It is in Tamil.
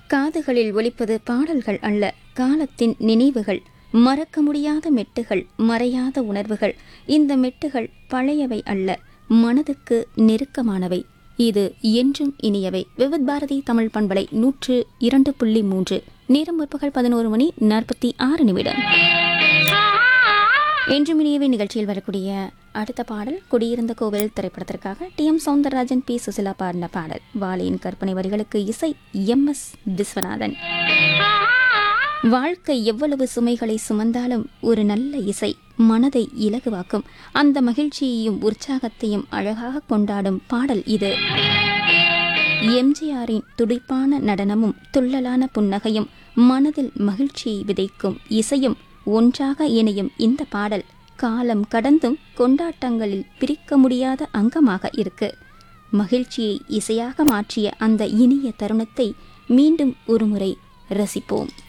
காதுகளில் ஒலிப்பது பாடல்கள் அல்ல காலத்தின் நினைவுகள் மறக்க முடியாத மெட்டுகள் மறையாத உணர்வுகள் இந்த மெட்டுகள் பழையவை அல்ல மனதுக்கு நெருக்கமானவை இது என்றும் இனியவை விவித் பாரதி தமிழ் பண்பலை நூற்று இரண்டு புள்ளி மூன்று நேரம் முற்பகல் பதினோரு மணி நாற்பத்தி ஆறு நிமிடம் என்றும் இனியவை நிகழ்ச்சியில் வரக்கூடிய அடுத்த பாடல் குடியிருந்த கோவில் திரைப்படத்திற்காக T M Soundararajan P Susheela பாடின பாடல் வாலியின் கற்பனை வரிகளுக்கு இசை எம் எஸ் விஸ்வநாதன் வாழ்க்கை எவ்வளவு சுமைகளை சுமந்தாலும் ஒரு நல்ல இசை மனதை இலகுவாக்கும் அந்த மகிழ்ச்சியையும் உற்சாகத்தையும் அழகாக கொண்டாடும் பாடல் இது எம்ஜிஆரின் துடிப்பான நடனமும் துள்ளலான புன்னகையும் மனதில் மகிழ்ச்சியை விதைக்கும் இசையும் ஒன்றாக இணையும் இந்த பாடல் காலம் கடந்தும் கொண்டாட்டங்களில் பிரிக்க முடியாத அங்கமாக இருக்கு மகிழ்ச்சியை இசையாக மாற்றிய அந்த இனிய தருணத்தை மீண்டும் ஒருமுறை ரசிப்போம்